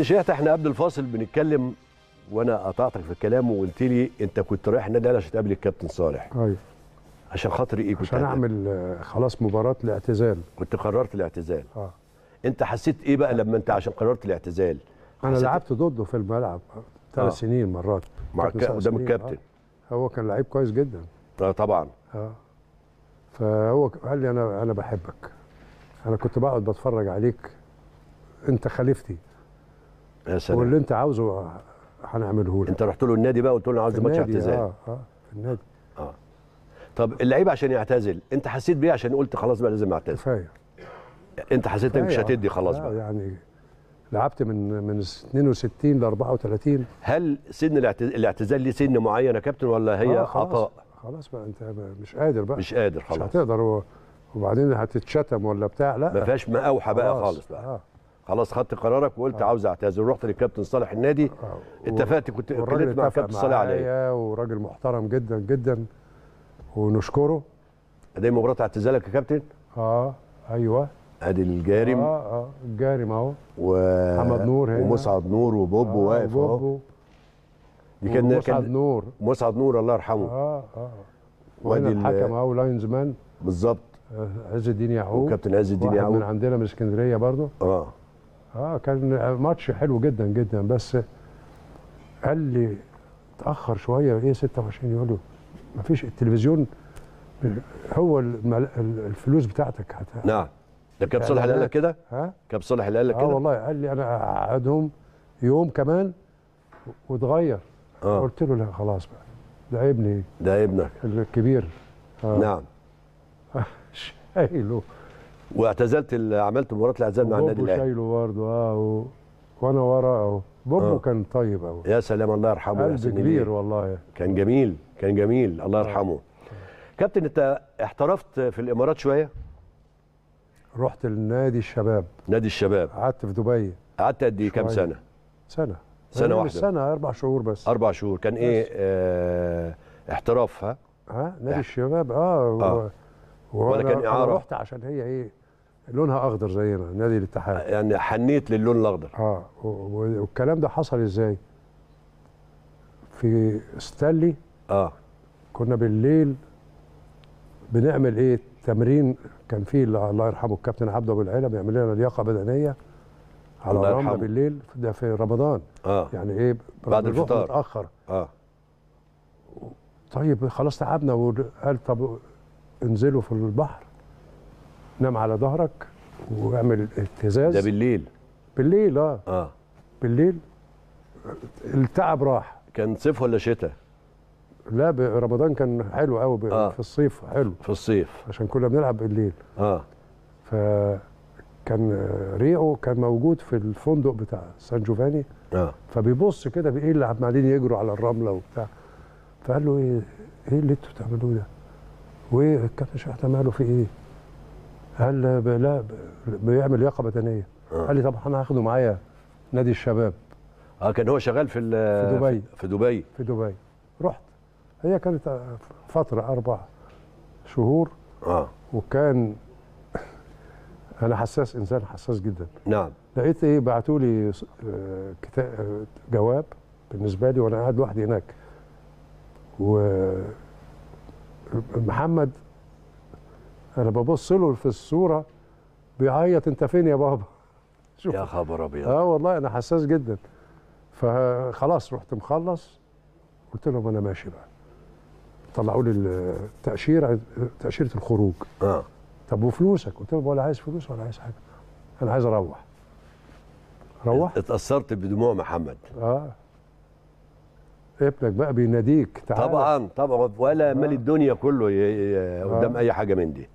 شيخ احنا قبل الفاصل بنتكلم وانا قطعتك في الكلام وقلت لي انت كنت رايح النادي الاهلي عشان تقابل الكابتن صالح ايوه عشان خاطر ايه كنت عشان هتقابل؟ اعمل آه، خلاص مباراه الاعتزال كنت قررت الاعتزال اه انت حسيت ايه بقى لما انت عشان قررت الاعتزال انا حسيت- لعبت ضده في الملعب ثلاث آه. سنين مرات مع كابتن الك- سبع قدام سنين، الكابتن آه. هو كان لعيب كويس جدا اه طبعا اه فهو ك- قال لي انا انا بحبك انا كنت بقعد بتفرج عليك انت خليفتي يا سلام واللي انت عاوزه هنعمله لك انت رحت له النادي بقى قلت له انا عاوز في ماتش النادي، اعتزال اه اه في النادي طب اللعيب عشان يعتزل انت حسيت بيه عشان قلت خلاص بقى لازم اعتزل كفايه انت حسيت انك مش كفاية. هتدي خلاص آه، بقى يعني لعبت من من 62 ل 34 هل سن الاعتزال, الاعتزال ليه سن معين يا كابتن ولا هي آه، خلاص. عطاء خلاص بقى انت مش قادر بقى مش قادر مش خلاص هتقدر و- وبعدين هتتشتم ولا بتاع لا ما فيهاش مقاوحه بقى خالص بقى آه. خلاص خدت قرارك وقلت عاوز اعتزل رحت للكابتن صالح النادي آه. اتفقت كنت والراجل اتكلمت مع اتفق الكابتن صالح على ايه معايا وراجل محترم جدا جدا ونشكره دي مباراه اعتزالك يا كابتن اه ايوه ادي الجارم اه اه الجارم اهو و... محمد نور هنا. ومسعد نور وبوبو آه، واقف اهو بوبو دي كان ومسعد كان نور مسعد نور الله يرحمه اه اه وادي وهنا ال- الحكم اهو لاينز مان بالظبط آه، عز الدين يعقوب وكابتن عز الدين واحد من يعقوب عندنا من اسكندريه برضه اه اه كان ماتش حلو جدا جدا بس قال لي اتاخر شويه ايه 26 يقول له ما فيش التلفزيون هو المل... الفلوس بتاعتك هت... نعم ده كابتن صالح اللي قال لك كده ها كابتن صالح اللي قال لك اه كده والله قال لي انا اقعدهم يوم كمان وتغير اه قلت له لا خلاص بقى ده ابني ده ابنك الكبير آه. نعم شايله واعتزلت ال- عملت مباراه الاعتزال مع النادي بوبو الاهلي شايله برضه اه و... وانا وراه اهو بوبو آه. كان طيب قوي يا سلام الله يرحمه قلب ويحسن كبير إليه. والله كان جميل كان جميل الله يرحمه كابتن انت احترفت في الامارات شويه رحت لنادي الشباب نادي الشباب قعدت في دبي قعدت قد ايه كام شوية. سنه سنه سنة هي واحدة. مش سنه اربع شهور بس اربع شهور كان ايه آه احتراف ها ها نادي الشباب اه, آه. و... ولا وأنا- كان أنا إعارة؟ رحت عشان هي ايه لونها اخضر زينا نادي الاتحاد يعني حنيت للون الاخضر اه و- و- والكلام ده حصل ازاي في ستانلي اه كنا بالليل بنعمل ايه تمرين كان فيه الله الله يرحمه الكابتن عبد ابو العلا بيعمل لنا لياقه بدنيه على الله الرمله يرحمه. بالليل ده في رمضان اه يعني ايه بعد بنروح الفطار. متاخر اه طيب خلاص تعبنا وقال طب انزلوا في البحر نام على ظهرك واعمل اهتزاز ده بالليل بالليل اه اه بالليل التعب راح كان صيف ولا شتاء لا ب- رمضان كان حلو قوي ب- آه. في الصيف حلو في الصيف عشان كنا بنلعب بالليل اه فكان آه، ريعو كان موجود في الفندق بتاع سان جوفاني اه فبيبص كده بايه اللي عمالين يجروا على الرمله وبتاع فقال له ايه ايه اللي انتوا بتعملوه ده؟ وايه الكابتن شحاته ماله في ايه؟ قال ب- لا ب- بيعمل لياقه بدنيه آه. قال لي طب انا هاخده معايا نادي الشباب اه كان هو شغال في ال- في دبي. في دبي في دبي رحت هي كانت آه، فتره اربع شهور اه وكان انا حساس انسان حساس جدا نعم لقيت ايه بعتوا لي كتاب جواب بالنسبه لي وانا قاعد لوحدي هناك ومحمد انا ببص له في الصوره بيعيط انت فين يا بابا شوف يا خبر ابيض اه والله انا حساس جدا فخلاص رحت مخلص قلت لهم انا ماشي بقى طلعوا لي التاشيره تاشيره الخروج اه طب وفلوسك قلت لهم ولا عايز فلوس ولا عايز حاجه انا عايز اروح روح اتاثرت بدموع محمد اه ابنك بقى بيناديك تعال طبعا طبعا ولا مال آه. الدنيا كله ي- ي- قدام آه. اي حاجه من دي